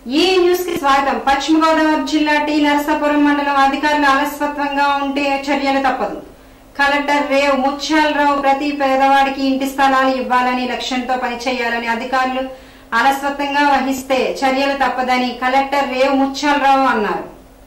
ఈ న్యూస్ కి స్వాగతం పశ్చిమ గోదావరి జిల్లా టి నరసాపురం మండలం అధికారులు అలస్వత్వంగా ఉంటే చర్యలు తప్పదు కలెక్టర్ రేవ్ ముత్యాలరావు ప్రతి పేదవాడికి ఇంటి స్థలాలు ఇవ్వాలని లక్ష్యంతో పనిచేయాలని అధికారులు అలస్వత్వంగా వహిస్తే చర్యలు తప్పదని కలెక్టర్ రేవ్ ముత్యాలరావు అన్నారు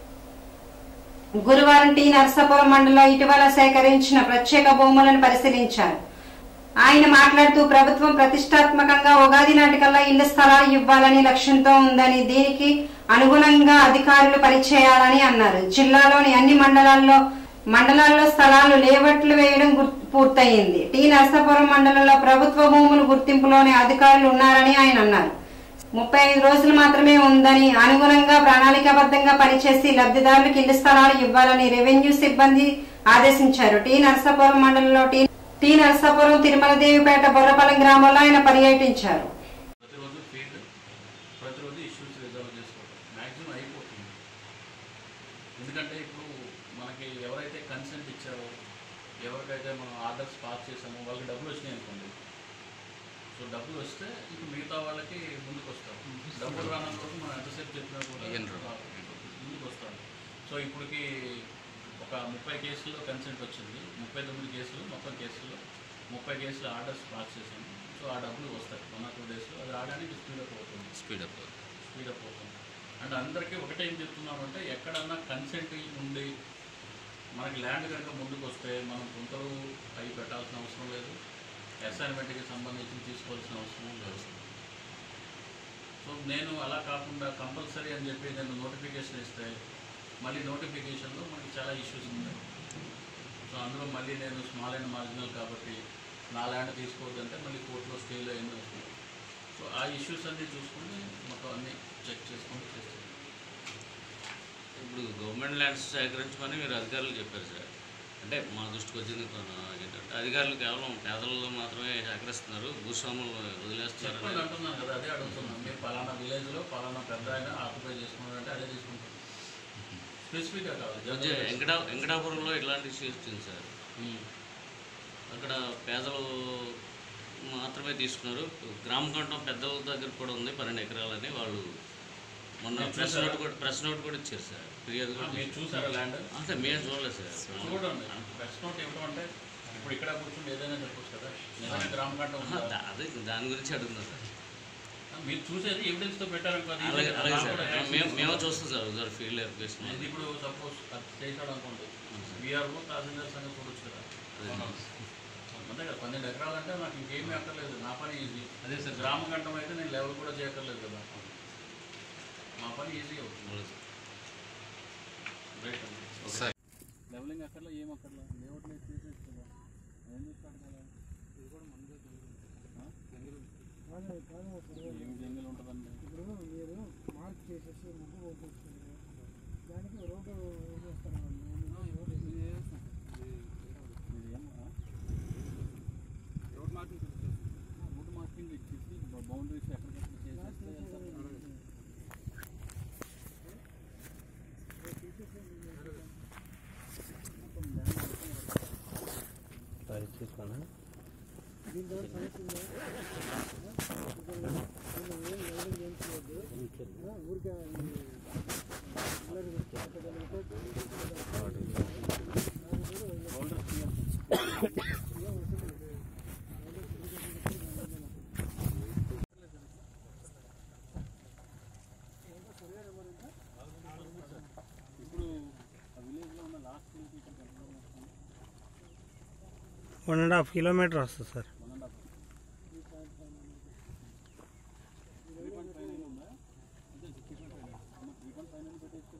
గురువారం టి నరసాపురం మండలంలో ఇటీవల సేకరించిన ప్రత్యేక భూములను పరిశీలించారు ఆయన మాట్లాడుతూ ప్రభుత్వం ప్రతిష్టాత్మకంగా ఉగాది నాటికల్లా ఇళ్ల స్థలాలు ఇవ్వాలని లక్ష్యంతో ఉందని దీనికి అనుగుణంగా అధికారులు పనిచేయాలని అన్నారు జిల్లాలోని అన్ని మండలాల్లో మండలాల్లో స్థలాలు లేవట్లు వేయడం గుర్- పూర్తయింది టి నరసాపురం మండలంలో ప్రభుత్వ భూములు గుర్తింపులోని అధికారులు ఉన్నారని ఆయన అన్నారు ముప్పై ఐదు రోజులు మాత్రమే ఉందని అనుగుణంగా ప్రణాళికాబద్ధంగా పనిచేసి లబ్ధిదారులకు ఇళ్ల స్థలాలు ఇవ్వాలని రెవెన్యూ సిబ్బంది ఆదేశించారు టి నరసాపురం మండలంలో టి టి నరసాపురం తిరుమలదేవిపేట బొర్రపాలెం గ్రామంలో ఆయన పర్యటించారు ప్రతిరోజు ఫీల్డ్ ప్రతిరోజు ఇష్యూస్ రిజాల్వ్ చేసుకోవడం మ్యాక్సిమం అయిపోతుంది ఎందుకంటే ఇప్పుడు మనకి ఎవరైతే కన్సెంట్ ఇచ్చారో ఎవరికైతే మనం ఆర్డర్స్ పాస్ చేసామో వాళ్ళకి డబ్బులు వచ్చినాయి అనుకోండి సో డబ్బులు వస్తే ఇప్పుడు మిగతా వాళ్ళకి ముందుకు వస్తారు డబ్బులు రానంత వరకు మనం ఎంతసేపు చెప్పినా కూడా ముందుకు వస్తారు సో ఇప్పటికి ఒక ముప్పై కేసుల్లో కన్సెంట్ వచ్చింది ముప్పై తొమ్మిది కేసులు మొత్తం కేసుల్లో ముప్పై కేసులు ఆర్డర్స్ పాస్ చేసాము సో ఆ డబ్బులు వస్తాయి వన్ ఆర్ టూ డేస్లో అది రావడానికి స్పీడప్ అవుతుంది స్పీడప్ స్పీడప్ అవుతుంది అంటే అందరికీ ఒకటే ఏం చెప్తున్నామంటే ఎక్కడన్నా కన్సెంట్ ఉండి మనకి ల్యాండ్ కనుక ముందుకు వస్తే మనం గుంతలు అవి పెట్టాల్సిన అవసరం లేదు అసైన్మెంట్కి సంబంధించి తీసుకోవాల్సిన అవసరం లేదు సో నేను అలా కాకుండా కంపల్సరీ అని చెప్పి నేను నోటిఫికేషన్ ఇస్తే మళ్ళీ నోటిఫికేషన్లో మనకి చాలా ఇష్యూస్ ఉంటాయి సో అందులో మళ్ళీ నేను స్మాల్ అండ్ మార్జినల్ కాబట్టి నా ల్యాండ్ తీసుకోవద్దంటే మళ్ళీ కోర్టులో స్టేలో ఏమీ వస్తుంది సో ఆ ఇష్యూస్ అన్నీ చూసుకొని మొత్తం అన్నీ చెక్ చేసుకొని చేస్తాను ఇప్పుడు గవర్నమెంట్ ల్యాండ్స్ సేకరించమని మీరు అధికారులు చెప్పారు సార్ అంటే మా దృష్టికి వచ్చింది కొన- ఏంటంటే అధికారులు కేవలం పేదలలో మాత్రమే సేకరిస్తున్నారు భూస్వాములు చెప్పండి వదిలేస్తున్నారు అంటున్నాను కదా అదే అడుగుతున్నాను మీరు పలానా విలేజ్లో పలానా పెద్ద ఆయన ఆక్యుపై చేసుకున్నారంటే అదే తీసుకుంటాం స్పెసిఫిక్గా కాదు మధ్య వెంకటా వెంకటాపురంలో ఇట్లాంటి ఇష్యూస్ వచ్చింది సార్ అక్కడ పేదలు మాత్రమే తీసుకున్నారు గ్రామ కంఠం పెద్దల దగ్గర కూడా ఉంది పన్నెండు ఎకరాలని వాళ్ళు మొన్న మీరు ప్రెస్ చూసారా? నోట్ కూడా ప్రెస్ నోట్ కూడా ఇచ్చారు సార్ ఫిర్యాదు కూడా మీరు చూసారా ల్యాండ్ అంటే మేము చూడలేదు సార్ చూడండి ప్రెస్ నోట్ ఇవ్వడం అంటే ఇప్పుడు ఇక్కడ కూర్చుంటే ఏదైనా చెప్పొచ్చు కదా నిజంగా గ్రామ కంట ఆహా, దా- అదే దాని గురించి అడుగుతున్నా సార్ మీరు చూసేది ఎవిడెన్స్తో పెట్టారనుకో అది అలాగే easy. అలాగే నాకు సార్ కూడా మేము access మేము తీసుకోవాలి. చూస్తాం సార్ ఒకసారి ఫీల్డ్ వెరిఫికేషన్ ఇది ఇప్పుడు సపోజ్ అది చేశాడు అనుకోండి బీఆర్ఓ తహసీల్దార్ సంగతి చూడొచ్చు కదా అంతే కదా పన్నెండు ఎకరాలు అంటే నాకు ఇంకేమీ అక్కర్లేదు నా పని ఈజీ అదే సార్ గ్రామ కంఠం అయితే నేను లెవెల్ కూడా చేయక్కర్లేదు కదా మా పని ఈజీ అవుతుంది రైట్ అండి లెవెలింగ్ అక్కర్లో ఏం అక్కర్లా లేఅవుట్ లేదు తీసేసి కదా ఏం చూస్తాడు కదా ఇది కూడా మన ఏం జంగిల్ ఉంటుందండి ఇప్పుడు మీరు మార్క్ చేసేసి ముగ్గు పోసేస్తున్నారు దానికి రోడ్డు వేసేస్తారు వాళ్ళు road road marking road marking ఇచ్చేసి బౌండరీస్ ఎక్కడికక్కడ చేసేస్తే దీంతో సమస్య ఉందా? దీనిలో ఏం ఎవరిని చేయించలేదు. ఆ, ఊరికే ఈ పిల్లలు పెట్టగలిగితే బౌండరీస్ క్లియర్ ఏం అవసరం లేదు. ఇప్పుడు ఆ విలేజ్లో ఉన్న లాస్ట్ కిలోమీటర్ ఎంత దూరం వస్తుంది వన్ అండ్ హాఫ్ కిలోమీటర్ వస్తుంది sir one and half three point five nine ఉందా అంటే three point five nine three point five nine పెట్టేసి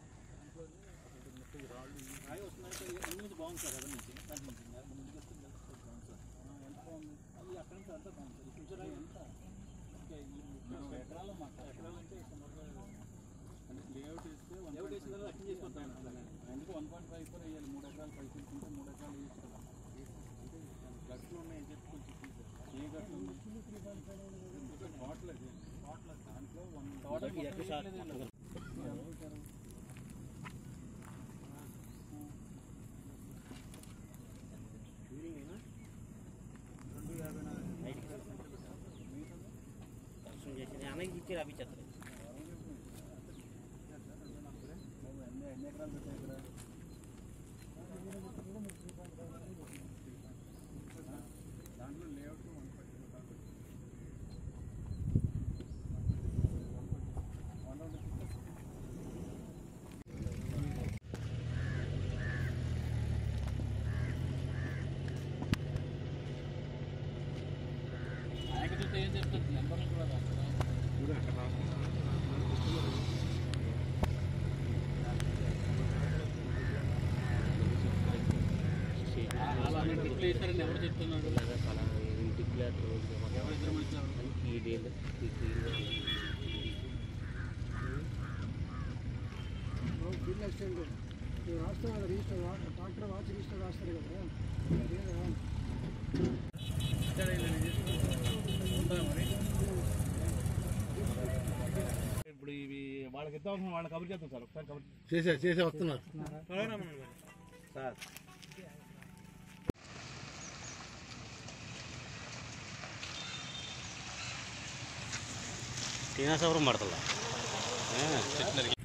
రాయి వస్తున్నాయి అన్ని బాగుంది సార్ అదే నుంచి దాని నుంచి ముందుకు వస్తే బాగుంది సార్ ఎంత బాగుంది అది అక్కడ నుంచి అంతా బాగుంది సార్ ఫ్యూచర్ రాయి ఎంత ఓకే ఈ ముప్పై ఎకరాలు మాకు ఎకరాలు అంటే సుమారుగా అంటే లేఅవుట్ వేస్తే వన్ లేఅవుట్ వేసిన తర్వాత అక్కడ చేసుకుంటాను ఎందుకు వన్ పాయింట్ ఫైవ్ ఫోర్ వేయాలి మూడు ఎకరాలు పైకి తీసుకుంటే మూడు ఎకరాలు వేయచ్చు కదా అంటే గట్లు ఉన్నాయని చెప్పి కొంచెం తీసేది ఏ గట్లు ఉన్నాయి బాటిల్ అది బాటిల్ దాంట్లో వన్ చేసి అన్నకి ఇచ్చి రాపించేస్తారు బిల్ అసిస్టెంట్ నువ్వు రాస్తావు కదా రిజిస్టర్ డాక్టర్ వాచ్ రిజిస్టర్ రాస్తారు కదా అదే కదా ఇప్పుడు ఇవి వాళ్ళకి ఇద్దాం వాళ్ళకి కబుర్ చేద్దాం సార్ ఒకసారి కబుర్ చేసే చేసే వస్తున్నారు సార్ టీనా సవరం పడతలా చెట్లు